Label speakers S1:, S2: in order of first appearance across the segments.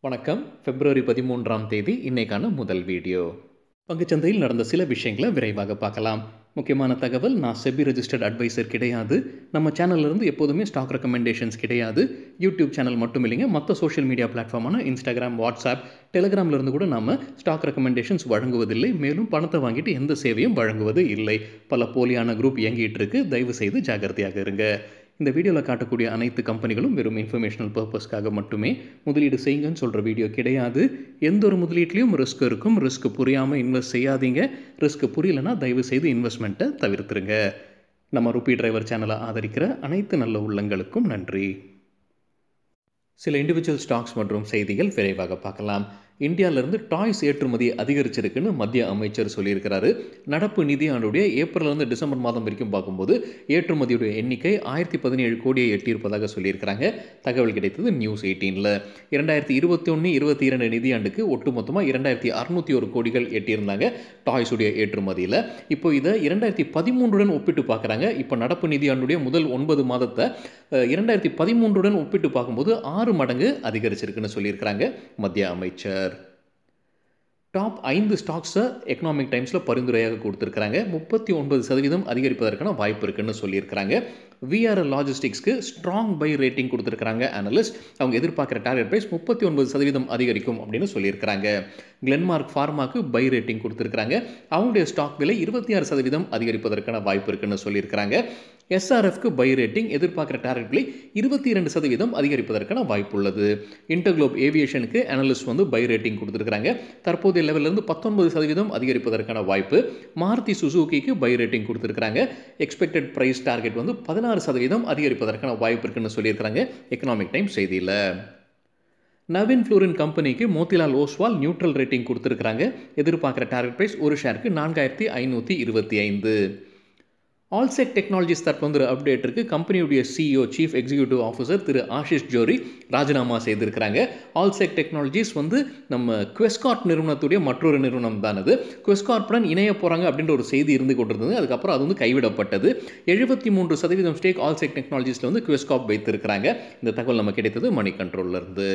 S1: வணக்கம் பிப்ரவரி பதிமூன்றாம் தேதி இன்னைக்கான முதல் வீடியோ பங்குச்சந்தையில் நடந்த சில விஷயங்களை விரைவாக பார்க்கலாம் முக்கியமான தகவல் நான் செபி ரெஜிஸ்டர்ட் அட்வைசர் கிடையாது நம்ம சேனல்ல இருந்து எப்போதுமே ஸ்டாக் ரெக்கமெண்டேஷன்ஸ் கிடையாது யூடியூப் சேனல் மட்டும் இல்லைங்க மற்ற சோஷியல் மீடியா பிளாட்ஃபார்மான இன்ஸ்டாகிராம் வாட்ஸ்அப் டெலிகிராம்ல இருந்து கூட நம்ம ஸ்டாக் ரெக்கமெண்டேஷன்ஸ் வழங்குவதில்லை மேலும் பணத்தை வாங்கிட்டு எந்த சேவையும் வழங்குவது இல்லை பல போலியான குரூப் இயங்கிட்டு இருக்கு தயவு செய்து ஜாகிரதையாக இருங்க இந்த வீடியோவில் காட்டக்கூடிய அனைத்து கம்பெனிகளும் வெறும் இன்ஃபர்மேஷனல் பர்பஸ்க்காக மட்டுமே முதலீடு செய்யுங்கன்னு சொல்கிற வீடியோ கிடையாது எந்த ஒரு முதலீட்லையும் ரிஸ்க் இருக்கும் ரிஸ்க் புரியாமல் இன்வெஸ்ட் செய்யாதீங்க ரிஸ்க் புரியலனா தயவு செய்து இன்வெஸ்ட்மெண்ட்டை தவிர்த்துருங்க நம்ம ருபி டிரைவர் சேனலை ஆதரிக்கிற அனைத்து நல்ல உள்ளங்களுக்கும் நன்றி சில இண்டிவிஜுவல் ஸ்டாக்ஸ் மற்றும் செய்திகள் விரைவாக பார்க்கலாம் இந்தியாவிலிருந்து டாய்ஸ் ஏற்றுமதி அதிகரிச்சிருக்குன்னு மத்திய அமைச்சர் சொல்லியிருக்கிறாரு நடப்பு நிதியாண்டுடைய ஏப்ரல்லேருந்து டிசம்பர் மாதம் வரைக்கும் பார்க்கும்போது ஏற்றுமதியுடைய எண்ணிக்கை ஆயிரத்தி பதினேழு கோடியை எட்டியிருப்பதாக சொல்லியிருக்கிறாங்க தகவல் கிடைத்தது நியூஸ் எயிட்டீனில் இரண்டாயிரத்தி இருபத்தி ஒன்று இருபத்தி இரண்டு நிதியாண்டுக்கு ஒட்டுமொத்தமாக இரண்டாயிரத்தி அறுநூற்றி ஒரு கோடிகள் எட்டியிருந்தாங்க டாய்ஸுடைய ஏற்றுமதியில் இப்போ இதை இரண்டாயிரத்தி பதிமூன்றுடன் ஒப்பிட்டு பார்க்குறாங்க இப்போ நடப்பு நிதியாண்டுடைய முதல் ஒன்பது மாதத்தை இரண்டாயிரத்தி பதிமூன்றுடன் ஒப்பிட்டு பார்க்கும்போது ஆறு மடங்கு அதிகரிச்சிருக்குன்னு சொல்லியிருக்கிறாங்க மத்திய அமைச்சர் டாப் ஐந்து ஸ்டாக்ஸை எக்கனாமிக் டைம்ஸில் பரிந்துரையாக கொடுத்துருக்காங்க முப்பத்தி ஒன்பது சதவீதம் அதிகரிப்பதற்கான வாய்ப்பு இருக்குன்னு சொல்லியிருக்கிறாங்க விஆர்எல் லாஜிஸ்டிக்ஸ்க்கு ஸ்ட்ராங் பை ரேட்டிங் கொடுத்துருக்காங்க அனலிஸ்ட் அவங்க எதிர்பார்க்குற டார்கெட் ப்ரைஸ் முப்பத்தி ஒன்பது சதவீதம் அதிகரிக்கும் அப்படின்னு சொல்லியிருக்கிறாங்க கிளென்மார்க் ஃபார்மாக்கு பை ரேட்டிங் கொடுத்துருக்காங்க அவங்களுடைய ஸ்டாக் விலை இருபத்தி ஆறு சதவீதம் அதிகரிப்பதற்கான வாய்ப்பு இருக்குன்னு சொல்லியிருக்கிறாங்க எஸ்ஆர்எஃப்க்கு பை ரேட்டிங் எதிர்பார்க்குற டார்கெட் விலை இருபத்தி இரண்டு சதவீதம் அதிகரிப்பதற்கான வாய்ப்பு உள்ளது இன்டர்குளோப் ஏவியேஷனுக்கு அனலிஸ்ட் வந்து பை ரேட்டிங் கொடுத்துருக்காங்க தற்போதைய லெவலிருந்து பத்தொன்பது சதவீதம் அதிகரிப்பதற்கான வாய்ப்பு மாருதி சுசுகிக்கு பை ரேட்டிங் கொடுத்துருக்காங்க எக்ஸ்பெக்டட் ப்ரைஸ் டார்கெட் வந்து பதினாறு சதவீதம் அதிகரிப்பதற்கான வாய்ப்பு இருக்குன்னு சொல்லியிருக்கிறாங்க எக்கனாமிக் டைம் செய்தியில் நவீன் ஃப்ளூரின் கம்பெனிக்கு மோத்திலால் ஓஸ்வால் நியூட்ரல் ரேட்டிங் கொடுத்துருக்காங்க எதிர்பார்க்குற டார்கெட் ப்ரைஸ் ஒரு ஷேருக்கு நான்காயிரத்தி ஐநூற்றி இருபத்தி ஐந்து ஆல்செக் டெக்னாலஜிஸ் தரப்பு வந்து அப்டேட் இருக்குது கம்பெனியுடைய சிஇஓ சீஃப் எக்ஸிக்யூட்டிவ் ஆஃபீஸர் திரு ஆஷிஷ் ஜோரி ராஜினாமா செய்திருக்கிறாங்க ஆல்செக் டெக்னாலஜிஸ் வந்து நம்ம குவெஸ்கார்ட் நிறுவனத்துடைய மற்றொரு நிறுவனம் தான் அது குவெஸ்கார்ப்புடன் இணைய போகிறாங்க அப்படின்ற ஒரு செய்தி இருந்து கொண்டிருந்தது அதுக்கப்புறம் அது வந்து கைவிடப்பட்டது எழுபத்தி மூன்று சதவீதம் ஸ்டேக் ஆல்செக் டெக்னாலஜிஸில் வந்து குவெஸ்காப் வைத்திருக்கிறாங்க இந்த தகவல் நம்ம கிடைத்தது மணி கண்ட்ரோல்லேருந்து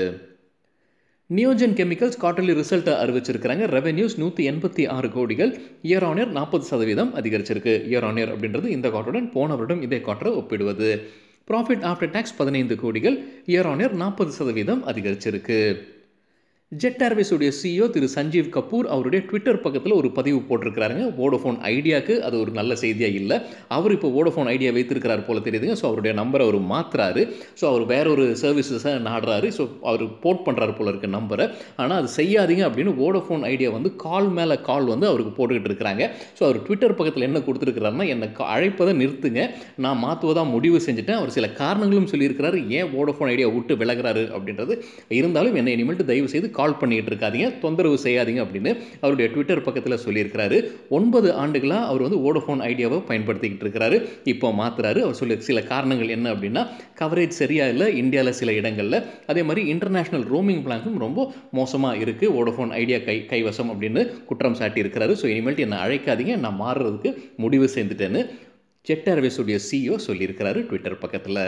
S1: நியோஜன் கெமிக்கல்ஸ் குவார்டர்லி ரிசல்ட்டை அறிவிச்சிருக்கிறாங்க ரெவென்யூஸ் நூற்றி எண்பத்தி ஆறு கோடிகள் இயர் ஆன் இயர் நாற்பது சதவீதம் அதிகரிச்சிருக்கு இயர் ஆன் இயர் அப்படின்றது இந்த குவார்டருடன் போன வருடம் இதே குவார்டரை ஒப்பிடுவது ப்ராஃபிட் ஆஃப்டர் டேக்ஸ் பதினைந்து கோடிகள் இயர் ஆன் இயர் நாற்பது சதவீதம் அதிகரிச்சிருக்கு ஜெட் ஏர்வேஸுடைய சிஇஓ திரு சஞ்சீவ் கபூர் அவருடைய ட்விட்டர் பக்கத்தில் ஒரு பதிவு போட்டிருக்கிறாருங்க வோடோஃபோன் ஐடியாவுக்கு அது ஒரு நல்ல செய்தியாக இல்லை அவர் இப்போ வோடோஃபோன் ஐடியா வைத்திருக்கிறார் போல தெரியுதுங்க ஸோ அவருடைய நம்பரை அவர் மாற்றுறாரு ஸோ அவர் வேற ஒரு சர்வீசஸை நாடுறாரு ஸோ அவர் போர்ட் பண்ணுறாரு போல இருக்க நம்பரை ஆனால் அது செய்யாதீங்க அப்படின்னு வோடோஃபோன் ஐடியா வந்து கால் மேலே கால் வந்து அவருக்கு போட்டுக்கிட்டு இருக்கிறாங்க ஸோ அவர் ட்விட்டர் பக்கத்தில் என்ன கொடுத்துருக்கிறாருன்னா என்னை அழைப்பதை நிறுத்துங்க நான் மாற்றுவதாக முடிவு செஞ்சுட்டேன் அவர் சில காரணங்களும் சொல்லியிருக்கிறாரு ஏன் வோடோஃபோன் ஐடியா விட்டு விலகிறாரு அப்படின்றது இருந்தாலும் என்னை இனிமேல்ட்டு தயவு செய்து கால் பண்ணிட்டு இருக்காதீங்க தொந்தரவு செய்யாதீங்க அப்படின்னு அவருடைய ட்விட்டர் பக்கத்தில் சொல்லியிருக்கிறாரு ஒன்பது ஆண்டுகளாக அவர் வந்து வோடோஃபோன் ஐடியாவை பயன்படுத்திக்கிட்டு இருக்கிறாரு இப்போ மாத்துறாரு அவர் சொல்லி சில காரணங்கள் என்ன அப்படின்னா கவரேஜ் சரியா இல்லை இந்தியாவில் சில இடங்களில் அதே மாதிரி இன்டர்நேஷனல் ரோமிங் பிளான்ஸும் ரொம்ப மோசமாக இருக்குது வோடோஃபோன் ஐடியா கை கைவசம் அப்படின்னு குற்றம் சாட்டி இருக்கிறாரு ஸோ இனிமேல்ட்டு என்னை அழைக்காதீங்க நான் மாறுறதுக்கு முடிவு செய்துட்டேன்னு ஜெட் ஏர்வேஸுடைய சிஇஓ சொல்லியிருக்கிறாரு ட்விட்டர் பக்கத்தில்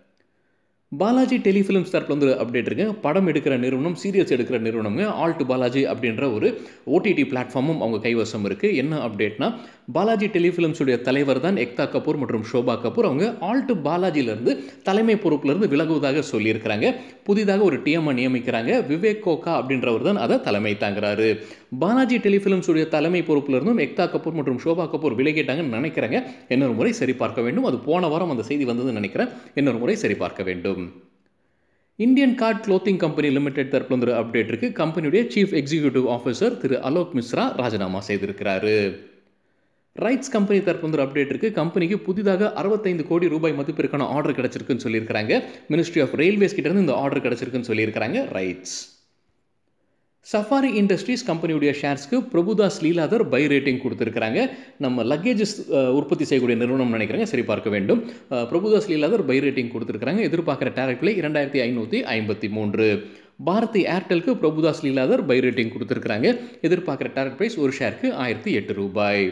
S1: பாலாஜி டெலிஃபிலிம்ஸ் தரப்பில் வந்து அப்டேட் இருக்கு படம் எடுக்கிற நிறுவனம் சீரியல்ஸ் எடுக்கிற நிறுவனங்க ஆல்ட் பாலாஜி அப்படின்ற ஒரு ஓடிடி பிளாட்ஃபார்மும் அவங்க கைவசம் இருக்குது என்ன அப்டேட்னா பாலாஜி டெலிஃபிலிம்ஸுடைய தலைவர் தான் எக்தா கபூர் மற்றும் ஷோபா கபூர் அவங்க ஆல்ட் பாலாஜியிலேருந்து தலைமை பொறுப்பிலிருந்து விலகுவதாக சொல்லியிருக்கிறாங்க புதிதாக ஒரு டிஎம்ஐ நியமிக்கிறாங்க விவேக் கோகா அப்படின்றவர் தான் அதை தலைமை தாங்குறாரு பாலாஜி டெலிஃபிலிம்ஸுடைய தலைமை பொறுப்பிலிருந்தும் எக்தா கபூர் மற்றும் ஷோபா கபூர் விலகிட்டாங்கன்னு நினைக்கிறாங்க இன்னொரு முறை சரிபார்க்க வேண்டும் அது போன வாரம் அந்த செய்தி வந்ததுன்னு நினைக்கிறேன் இன்னொரு முறை சரிபார்க்க வேண்டும் Indian card clothing company limited தரப்பில் வந்து அப்டேட் இருக்கு கம்பெனியுடைய சீஃப் எக்ஸிக்யூட்டிவ் ஆஃபீஸர் திரு அலோக் மிஸ்ரா ராஜினாமா செய்திருக்கிறாரு ரைட்ஸ் கம்பெனி தரப்பு வந்து அப்டேட் இருக்கு கம்பெனிக்கு புதிதாக அறுபத்தைந்து கோடி ரூபாய் மதிப்பிற்கான ஆர்டர் கிடைச்சிருக்குன்னு சொல்லியிருக்காங்க மினிஸ்ட்ரி ஆஃப் ரயில்வேஸ் கிட்ட இருந்து இந்த ஆர்டர் கிடைச்சிருக்குன்னு சொல்லியிருக்காங்க ரைட்ஸ் சஃபாரி இண்டஸ்ட்ரீஸ் கம்பெனியுடைய ஷேர்ஸ்க்கு பிரபுதாஸ் லீலாதர் பை ரேட்டிங் கொடுத்துருக்காங்க நம்ம லக்கேஜஸ் உற்பத்தி செய்யக்கூடிய நிறுவனம் நினைக்கிறாங்க சரி பார்க்க வேண்டும் பிரபுதாஸ் லீலாதர் பை ரேட்டிங் கொடுத்துருக்காங்க எதிர்பார்க்குற டேரக்ட் விலை இரண்டாயிரத்தி ஐநூற்றி ஐம்பத்தி மூன்று பாரதி ஏர்டெலுக்கு பிரபுதாஸ் லீலாதர் பை ரேட்டிங் கொடுத்துருக்காங்க எதிர்பார்க்குற டேரக்ட் ப்ரைஸ் ஒரு ஷேருக்கு ஆயிரத்தி எட்டு ரூபாய்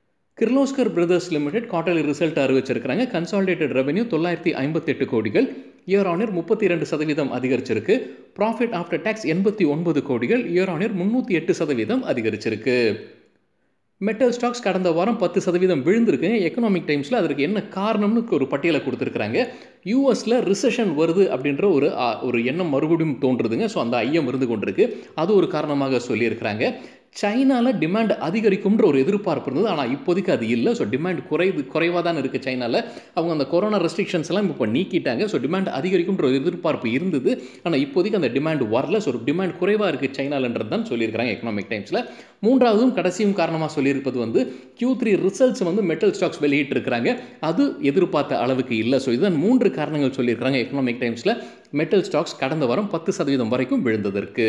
S1: Kirloskar brothers limited quarterly result அறிவிச்சிருக்கிறாங்க கன்சாலிடேட்டட் ரெவன்யூ தொள்ளாயிரத்தி ஐம்பத்தெட்டு கோடிகள் இயர் ஆன் இயர் முப்பத்தி இரண்டு சதவீதம் அதிகரிச்சிருக்கு ப்ராஃபிட் ஆஃப்டர் டேக்ஸ் எண்பத்தி ஒன்பது கோடிகள் இயர் ஆன் இயர் முந்நூற்றி எட்டு சதவீதம் அதிகரிச்சிருக்கு மெட்டல் ஸ்டாக்ஸ் கடந்த வாரம் பத்து சதவீதம் விழுந்திருக்கு எக்கனாமிக் டைம்ஸில் அதற்கு என்ன காரணம்னு ஒரு பட்டியலை கொடுத்துருக்குறாங்க யூஎஸில் ரிசெஷன் வருது அப்படின்ற ஒரு ஒரு எண்ணம் மறுபடியும் தோன்றுதுங்க ஸோ அந்த ஐயம் இருந்து கொண்டிருக்கு அது ஒரு காரணமாக சொல்லியிருக்கிறாங்க சைனாவில் டிமாண்ட் அதிகரிக்கும்ன்ற ஒரு எதிர்பார்ப்பு இருந்தது ஆனால் இப்போதைக்கு அது இல்லை ஸோ டிமாண்ட் குறைவு குறைவாக தான் இருக்குது சைனாவில் அவங்க அந்த கொரோனா ரெஸ்ட்ரிக்ஷன்ஸ் எல்லாம் இப்போ நீக்கிட்டாங்க ஸோ டிமாண்ட் அதிகரிக்கும்ன்ற ஒரு எதிர்பார்ப்பு இருந்தது ஆனால் இப்போதைக்கு அந்த டிமாண்ட் வரல ஸோ டிமாண்ட் குறைவாக இருக்குது சைனாலன்றது தான் சொல்லியிருக்கிறாங்க எக்கனாமிக் டைம்ஸில் மூன்றாவதும் கடைசியும் காரணமாக சொல்லியிருப்பது வந்து கியூ த்ரீ ரிசல்ட்ஸ் வந்து மெட்டல் ஸ்டாக்ஸ் வெளியிட்டிருக்கிறாங்க அது எதிர்பார்த்த அளவுக்கு இல்லை ஸோ இதுதான் மூன்று காரணங்கள் சொல்லியிருக்கிறாங்க எக்கனாமிக் டைம்ஸில் மெட்டல் ஸ்டாக்ஸ் கடந்த வாரம் பத்து சதவீதம் வரைக்கும் விழுந்ததற்கு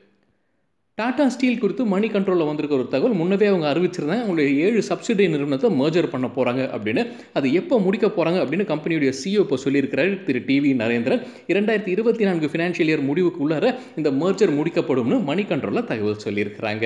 S1: டாடா ஸ்டீல் குறித்து மணி கண்ட்ரோலில் வந்திருக்க ஒரு தகவல் முன்னவே அவங்க அறிவிச்சிருந்தாங்க அவங்களுடைய ஏழு சப்சிடி நிறுவனத்தை மர்ஜர் பண்ண போகிறாங்க அப்படின்னு அது எப்போ முடிக்க போகிறாங்க அப்படின்னு கம்பெனியுடைய சிஓ இப்போ சொல்லியிருக்கிறார் திரு டிவி நரேந்திரன் இரண்டாயிரத்தி இருபத்தி நான்கு ஃபினான்ஷியல் இயர் முடிவுக்கு உள்ளார இந்த மர்ஜர் முடிக்கப்படும்னு மணி கண்ட்ரோலில் தகவல் சொல்லியிருக்கிறாங்க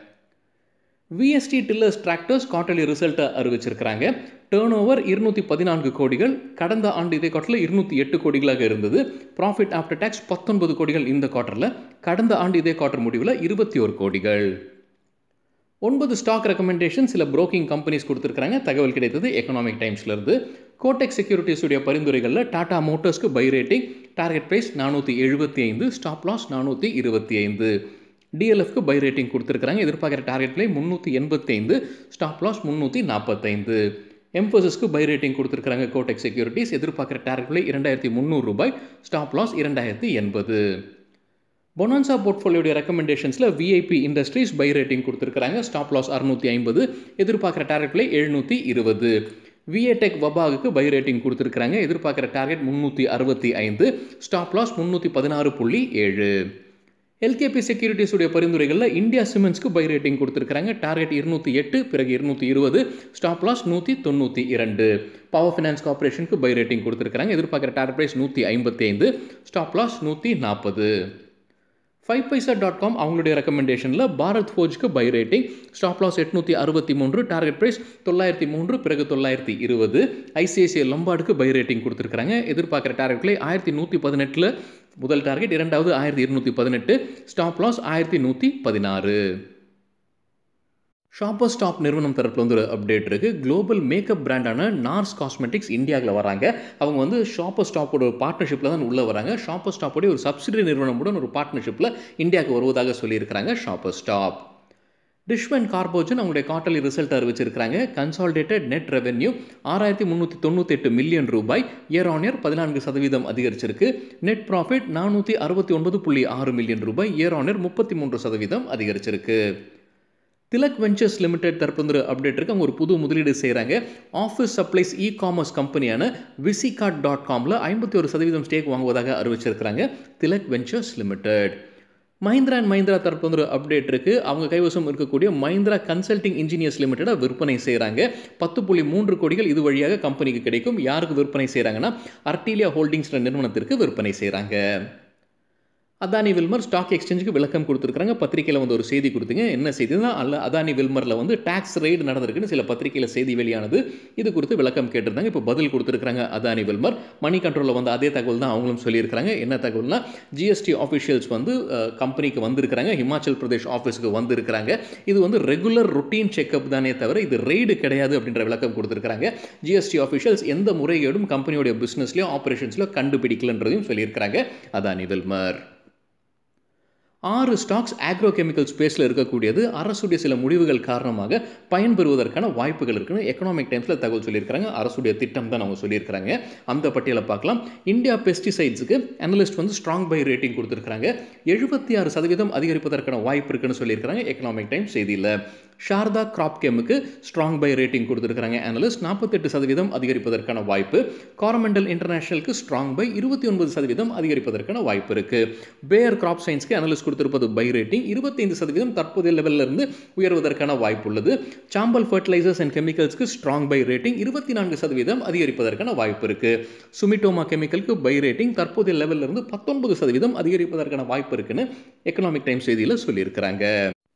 S1: விஎஸ்டி டில்லர்ஸ் டிராக்டர்ஸ் குவார்டர்லி ரிசல்ட்டை அறிவிச்சிருக்கிறாங்க டேர்ன் ஓவர் இருநூற்றி பதினான்கு கோடிகள் கடந்த ஆண்டு இதே குவார்ட்டரில் இருநூற்றி எட்டு கோடிகளாக இருந்தது ப்ராஃபிட் ஆஃப்டர் டேக்ஸ் பத்தொன்பது கோடிகள் இந்த குவார்ட்டரில் கடந்த ஆண்டு இதே குவார்ட்டர் முடிவில் இருபத்தி ஒரு கோடிகள் ஒன்பது ஸ்டாக் ரெக்கமெண்டேஷன் சில புரோக்கிங் கம்பெனிஸ் கொடுத்துருக்காங்க தகவல் கிடைத்தது எக்கனாமிக் டைம்ஸ்லேருந்து கோடெக் செக்யூரிட்டிஸுடைய பரிந்துரைகளில் டாடா மோட்டர்ஸ்க்கு பை ரேட்டிங் டார்கெட் ப்ரைஸ் நானூற்றி எழுபத்தி ஐந்து ஸ்டாப் லாஸ் நானூற்றி இருபத்தி ஐந்து டிஎல்எஃப்க்கு பை ரேட்டிங் கொடுத்துருக்காங்க எதிர்பார்க்குற டார்கெட் பிளே முந்நூற்றி எண்பத்தைந்து ஸ்டாப் லாஸ் முந்நூற்றி நாற்பத்தைந்து எம்போசிஸ்க்கு பை ரேட்டிங் கொடுத்துருக்காங்க கோடெக் செக்யூரிட்டிஸ் எதிர்பார்க்குற டார்கெட் பிளே இரண்டாயிரத்தி முந்நூறு ரூபாய் ஸ்டாப் லாஸ் இரண்டாயிரத்தி எண்பது பொனான்சா போர்ட்ஃபோலியோடைய ரெக்கமெண்டேஷன்ஸில் விஐபி இண்டஸ்ட்ரீஸ் பை ரேட்டிங் கொடுத்துருக்காங்க ஸ்டாப் லாஸ் அறுநூற்றி ஐம்பது எதிர்பார்க்குற டார்கெட் பிளே எழுநூற்றி இருபது விஏடெக் வபாகுக்கு பை ரேட்டிங் கொடுத்துருக்காங்க எதிர்பார்க்குற டார்கெட் முந்நூற்றி அறுபத்தி ஐந்து ஸ்டாப் லாஸ் முந்நூற்றி பதினாறு புள்ளி ஏழு எல்கேபி செக்யூரிட்டிஸுடைய பரிந்துரைகளில் இந்தியா சிமெண்ட்ஸ்க்கு பை ரேட்டிங் கொடுத்துருக்காங்க டார்கெட் இருநூற்றி எட்டு பிறகு இருநூற்றி இருபது ஸ்டாப் லாஸ் நூற்றி தொண்ணூற்றி இரண்டு பவர் ஃபினான்ஸ் கார்பரேஷனுக்கு பை ரேட்டிங் கொடுத்துருக்காங்க எதிர்பார்க்குற டார்கெட் ப்ரைஸ் நூற்றி ஐம்பத்தி ஐந்து ஸ்டாப் லாஸ் நூற்றி நாற்பது ஃபைவ் பைசா டாட் காம் அவங்களுடைய ரெக்கமெண்டேஷனில் பாரத் ஃபோஜ்க்கு பை ரேட்டிங் ஸ்டாப் லாஸ் எட்நூற்றி அறுபத்தி மூன்று டார்கெட் ப்ரைஸ் தொள்ளாயிரத்தி மூன்று பிறகு தொள்ளாயிரத்தி இருபது ஐசிஐசிஐ லம்பார்டுக்கு பை ரேட்டிங் கொடுத்துருக்காங்க எதிர்பார்க்குற டார்கெட் பிளே ஆயிரத்தி நூற்றி பதினெட்டில் முதல் டார்கெட் இரண்டாவது ஆயிரத்தி இருநூற்றி பதினெட்டு ஸ்டாப் லாஸ் ஆயிரத்தி நூற்றி பதினாறு ஷாப்பர் ஸ்டாப் நிறுவனம் தரப்பில் வந்து ஒரு அப்டேட் இருக்குது குளோபல் மேக்கப் பிராண்டான நார்ஸ் காஸ்மெட்டிக்ஸ் இந்தியாவில் வராங்க அவங்க வந்து ஷாப்பர் ஸ்டாப்போட ஒரு பார்ட்னர்ஷிப்பில் தான் உள்ளே வராங்க ஷாப்பர் ஸ்டாப்போடைய ஒரு சப்சிடரி நிறுவனமுடன் ஒரு பார்ட்னர்ஷிப்பில் இந்தியாவுக்கு வருவதாக சொல்லியிருக்கிறாங்க ஷாப்பர் ஸ்டாப் டிஷ்வன் கார்போஜன் அவங்களுடைய குவார்டர்லி ரிசல்ட் அறிவிச்சிருக்கிறாங்க கன்சாலிடேட்டட் நெட் ரெவென்யூ ஆறாயிரத்தி முந்நூற்றி தொண்ணூற்றி எட்டு மில்லியன் ரூபாய் இயர் ஆன் இயர் பதினான்கு சதவீதம் அதிகரிச்சிருக்கு நெட் ப்ராஃபிட் நானூற்றி அறுபத்தி ஒன்பது புள்ளி ஆறு மில்லியன் ரூபாய் இயர் ஆன் இயர் முப்பத்தி மூன்று சதவீதம் அதிகரிச்சிருக்கு திலக் வெஞ்சர்ஸ் லிமிடெட் தரப்பு அப்டேட் இருக்கு அவங்க ஒரு புது முதலீடு செய்கிறாங்க ஆஃபீஸ் சப்ளைஸ் இ காமர்ஸ் கம்பெனியான விசிகார்ட் டாட் காமில் ஐம்பத்தி ஒரு சதவீதம் ஸ்டேக் வாங்குவதாக அறிவிச்சிருக்கிறாங்க Tilak ventures limited Mahindra and Mahindra தரப்பு வந்து ஒரு அப்டேட் இருக்குது அவங்க கைவசம் இருக்கக்கூடிய மஹிந்திரா கன்சல்டிங் இன்ஜினியர்ஸ் லிமிடெடாக விற்பனை செய்கிறாங்க பத்து புள்ளி மூன்று கோடிகள் இது வழியாக கம்பெனிக்கு கிடைக்கும் யாருக்கு விற்பனை செய்கிறாங்கன்னா அர்டீலியா ஹோல்டிங்ஸ் நிறுவனத்திற்கு விற்பனை செய்கிறாங்க அதானி வில்மர் ஸ்டாக் எக்ஸ்சேஞ்சுக்கு விளக்கம் கொடுத்துருக்காங்க பத்திரிகையில் வந்து ஒரு செய்தி கொடுத்தீங்க என்ன செய்தினா அல்ல அதானி வில்மரில் வந்து டாக்ஸ் ரைடு நடந்திருக்குன்னு சில பத்திரிகையில் செய்தி வெளியானது இது குறித்து விளக்கம் கேட்டிருந்தாங்க இப்போ பதில் கொடுத்துருக்காங்க அதானி வில்மர் மணி கண்ட்ரோலில் வந்து அதே தகவல் தான் அவங்களும் சொல்லியிருக்காங்க என்ன தகவல்னா ஜிஎஸ்டி ஆஃபிஷியல்ஸ் வந்து கம்பெனிக்கு வந்திருக்கிறாங்க ஹிமாச்சல் பிரதேஷ் ஆஃபீஸுக்கு வந்திருக்கிறாங்க இது வந்து ரெகுலர் ரொட்டீன் செக்அப் தானே தவிர இது ரெய்டு கிடையாது அப்படின்ற விளக்கம் கொடுத்துருக்காங்க ஜிஎஸ்டி ஆஃபிஷியல்ஸ் எந்த முறைகேடும் கம்பெனியோட பிஸ்னஸ்லையோ ஆப்ரேஷன்ஸ்லையோ கண்டுபிடிக்கலன்றதையும் சொல்லியிருக்கிறாங்க அதானி வில்மர் ஆறு ஸ்டாக்ஸ் ஆக்ரோ கெமிக்கல் ஸ்பேஸில் இருக்கக்கூடியது அரசுடைய சில முடிவுகள் காரணமாக பயன்பெறுவதற்கான வாய்ப்புகள் இருக்குன்னு எக்கனாமிக் டைம்ஸில் தகவல் சொல்லியிருக்காங்க அரசுடைய திட்டம் தான் அவங்க சொல்லியிருக்காங்க அந்த பட்டியலை பார்க்கலாம் இந்தியா பெஸ்டிசைட்ஸுக்கு அனலிஸ்ட் வந்து ஸ்ட்ராங் பை ரேட்டிங் கொடுத்துருக்காங்க எழுபத்தி ஆறு சதவீதம் அதிகரிப்பதற்கான வாய்ப்பு இருக்குன்னு சொல்லியிருக்காங்க எக்கனாமிக் டைம்ஸ் செய்தியில் ஷாரதா கிராப் கேமுக்கு ஸ்ட்ராங் பை ரேட்டிங் கொடுத்துருக்காங்க அனலிஸ்ட் நாற்பத்தெட்டு சதவீதம் அதிகரிப்பதற்கான வாய்ப்பு காரமெண்டல் இன்டர்நேஷனலுக்கு ஸ்ட்ராங் பை இருபத்தி ஒன்பது சதவீதம் அதிகரிப்பதற்கான வாய்ப்பு இருக்கு பேயர் கிராப் சயின்ஸ்க்கு அனலிஸ்ட் கொடுத்திருப்பது பை ரேட்டிங் இருபத்தைந்து சதவீதம் தற்போதைய லெவலில் இருந்து உயர்வதற்கான வாய்ப்பு உள்ளது சாம்பல் ஃபர்டிலைசர்ஸ் அண்ட் கெமிக்கல்ஸ்க்கு ஸ்ட்ராங் பை ரேட்டிங் இருபத்தி நான்கு சதவீதம் அதிகரிப்பதற்கான வாய்ப்பு இருக்கு சுமிட்டோமா கெமிக்கலுக்கு பை ரேட்டிங் தற்போதைய லெவலில் இருந்து பத்தொன்பது சதவீதம் அதிகரிப்பதற்கான வாய்ப்பு இருக்குன்னு எக்கனாமிக் டைம்ஸ் செய்தியில் சொல்லியிருக்கிறாங்க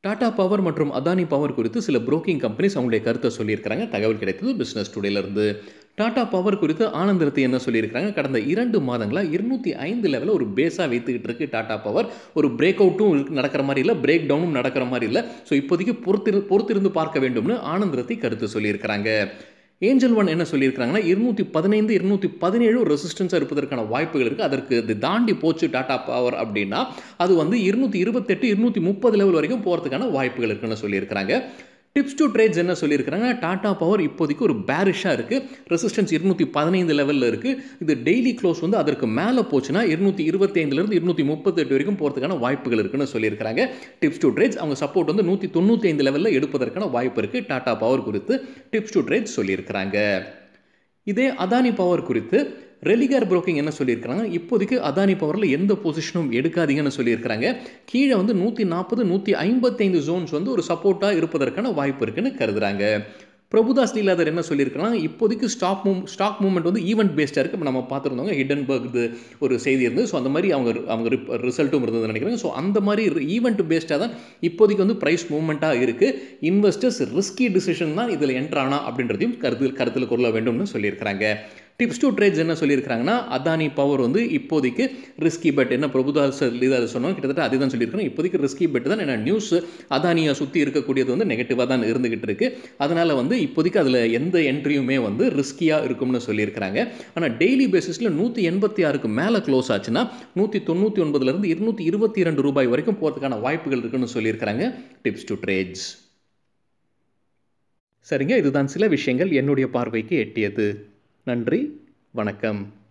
S1: டாடா பவர் மற்றும் அதானி பவர் குறித்து சில புரோக்கிங் கம்பெனிஸ் அவங்களுடைய கருத்தை சொல்லியிருக்கிறாங்க தகவல் கிடைத்தது பிஸ்னஸ் டுடேலேருந்து டாடா பவர் குறித்து ஆனந்தரத்து என்ன சொல்லியிருக்கிறாங்க கடந்த இரண்டு மாதங்களாக இருநூத்தி ஐந்து லெவலில் ஒரு பேஸாக வைத்துக்கிட்டு இருக்கு டாடா பவர் ஒரு பிரேக் அவுட்டும் நடக்கிற மாதிரி இல்லை பிரேக் டவுனும் நடக்கிற மாதிரி இல்லை ஸோ இப்போதைக்கு பொறுத்திரு பொறுத்திருந்து பார்க்க வேண்டும்னு ஆனந்தரத்தை கருத்து சொல்லியிருக்கிறாங்க ஏஞ்சல் ஒன் என்ன சொல்லியிருக்காங்கன்னா இருநூத்தி பதினைந்து இருநூத்தி பதினேழு ரெசிஸ்டன்ஸாக இருப்பதற்கான வாய்ப்புகள் இருக்குது அதற்கு இது தாண்டி போச்சு டாடா பவர் அப்படின்னா அது வந்து இருநூத்தி இருபத்தெட்டு இருநூத்தி முப்பது லெவல் வரைக்கும் போகிறதுக்கான வாய்ப்புகள் இருக்குன்னு சொல்லியிருக்கிறாங்க டிப்ஸ் டு ட்ரேட்ஸ் என்ன சொல்லியிருக்கிறாங்க டாடா பவர் இப்போதைக்கு ஒரு பேரிஷாக இருக்குது ரெசிஸ்டன்ஸ் இருநூற்றி பதினைந்து லெவலில் இருக்குது இது டெய்லி க்ளோஸ் வந்து அதற்கு மேலே போச்சுன்னா இருநூற்றி இருபத்தி ஐந்துலேருந்து இருநூற்றி முப்பத்தெட்டு வரைக்கும் போகிறதுக்கான வாய்ப்புகள் இருக்குன்னு சொல்லியிருக்கிறாங்க டிப்ஸ் டு ட்ரேட்ஸ் அவங்க சப்போர்ட் வந்து நூற்றி தொண்ணூற்றி ஐந்து லெவலில் எடுப்பதற்கான வாய்ப்பு இருக்குது டாடா பவர் குறித்து டிப்ஸ் டு ட்ரேட்ஸ் சொல்லியிருக்கிறாங்க இதே அதானி பவர் குறித்து ரெலிகார் புரோக்கிங் என்ன சொல்லியிருக்கிறாங்க இப்போதைக்கு அதானி பவரில் எந்த பொசிஷனும் எடுக்காதீங்கன்னு சொல்லியிருக்கிறாங்க கீழே வந்து நூற்றி நாற்பது நூற்றி ஐம்பத்தைந்து ஜோன்ஸ் வந்து ஒரு சப்போர்ட்டாக இருப்பதற்கான வாய்ப்பு இருக்குன்னு கருதுறாங்க பிரபுதாஸ் லீலாதர் என்ன சொல்லியிருக்கிறாங்க இப்போதைக்கு ஸ்டாக் மூவ் ஸ்டாக் மூவ்மெண்ட் வந்து ஈவெண்ட் பேஸ்டாக இருக்குது இப்போ நம்ம பார்த்துருந்தோங்க ஹிடன்பர்க் இது ஒரு செய்தி இருந்து ஸோ அந்த மாதிரி அவங்க அவங்க ரிசல்ட்டும் இருந்தது நினைக்கிறாங்க ஸோ அந்த மாதிரி ஈவெண்ட் பேஸ்டாக தான் இப்போதைக்கு வந்து ப்ரைஸ் மூவ்மெண்ட்டாக இருக்குது இன்வெஸ்டர்ஸ் ரிஸ்கி டிசிஷன் தான் இதில் என்ட்ரு ஆனா அப்படின்றதையும் கருத்தில் கருத்தில் கொள்ள வேண்டும்னு சொல்லியிருக்கிறாங்க டிப்ஸ் டு ட்ரேட்ஸ் என்ன சொல்லியிருக்காங்கன்னா அதானி பவர் வந்து இப்போதைக்கு ரிஸ்கி பெட் என்ன பிரபுதாஸ் லீதார் சொன்னோம் கிட்டத்தட்ட அதுதான் சொல்லியிருக்கணும் இப்போதைக்கு ரிஸ்கி பெட் தான் என்ன நியூஸ் அதானியை சுற்றி இருக்கக்கூடியது வந்து நெகட்டிவாக தான் இருந்துகிட்டு இருக்கு அதனால் வந்து இப்போதைக்கு அதில் எந்த என்ட்ரியுமே வந்து ரிஸ்கியாக இருக்கும்னு சொல்லியிருக்கிறாங்க ஆனால் டெய்லி பேசிஸில் நூற்றி எண்பத்தி ஆறுக்கு மேலே க்ளோஸ் ஆச்சுன்னா நூற்றி தொண்ணூற்றி ஒன்பதுலேருந்து இருநூற்றி இருபத்தி இரண்டு ரூபாய் வரைக்கும் போகிறதுக்கான வாய்ப்புகள் இருக்குன்னு சொல்லியிருக்கிறாங்க டிப்ஸ் டு ட்ரேட்ஸ் சரிங்க இதுதான் சில விஷயங்கள் என்னுடைய பார்வைக்கு எட்டியது நன்றி வணக்கம்